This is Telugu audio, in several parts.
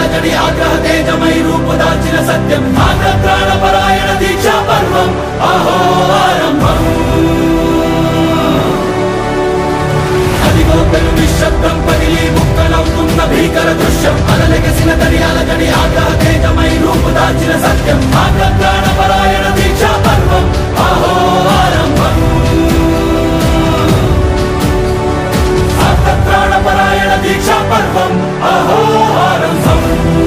అలజడి ఆగ్రహ తేజమై రూపుదాల్చిన సత్యం ఆగ్రత్రాణ పరాయణ దీక్షా పర్వం అహో ఆరంభం అదిగో పెను నిశ్శబ్దం పగిలి ముక్కలవుతున్న భీకర దృశ్యం అలలెగసిన తడి అలజడి ఆగ్రహ తేజమై రూపుదాల్చిన సత్యం ఆగ్రత్రాణ పరాయణ దీక్షా పర్వం అహో ఆరంభం ఆగ్రత్రాణ పరాయణ దీక్షా పర్వం అహో ఆరంభం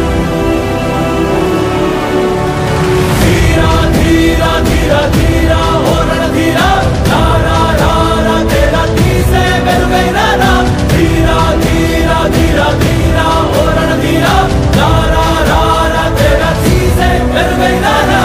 ధీరా ధీరా ధీరా ధీరా ఓ రణధీరా రా రా రా రా తేరా తీసే వెలుగైన రా ధీరా ధీరా ధీరా ధీరా ఓ రణధీరా రా రా రా రా తేరా తీసే వెలుగైన రా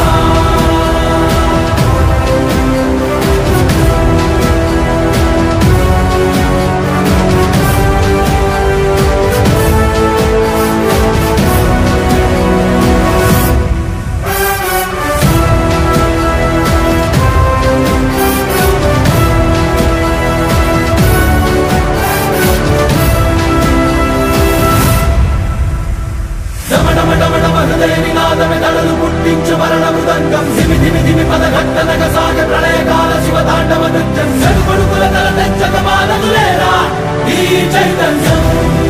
హృదయనినాదమెదడలు పుట్టించు మరణ మృదంగం ధిమి ధిమి ధిమి పదఘట్టనగ సాగ ప్రళయకాల శివ తాండవ నృత్యం చెడుకొడుకుల తల తెచ్చక మానదులేరా ఈ చైతన్యం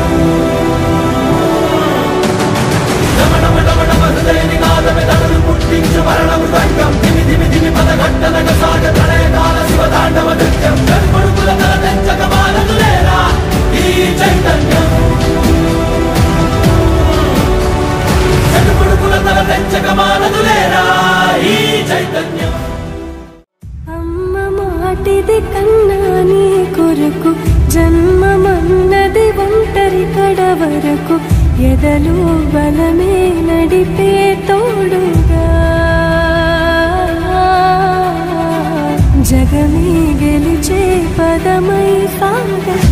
రమణమటమటమ హృదయనినాదమెదడలు పుట్టించు మరణ మృదంగం ధిమి ధిమి ధిమి పదఘట్టనగ సాగ ప్రళయకాల శివ తాండవ నృత్యం చెడుకొడుకుల తల తెచ్చక మానదులేరా ఈ చైతన్యం చెడుపుడుకుల తల తెచ్చక మానదులేరా ఈ చైతన్యం అమ్మ మాటిది కన్నా నీ కొరకు జన్మమన్నది ఒంటరి కడ వరకు ఎదలు బలమే నడిపే తోడుగా జగమే గెలిచే పదమై సాగ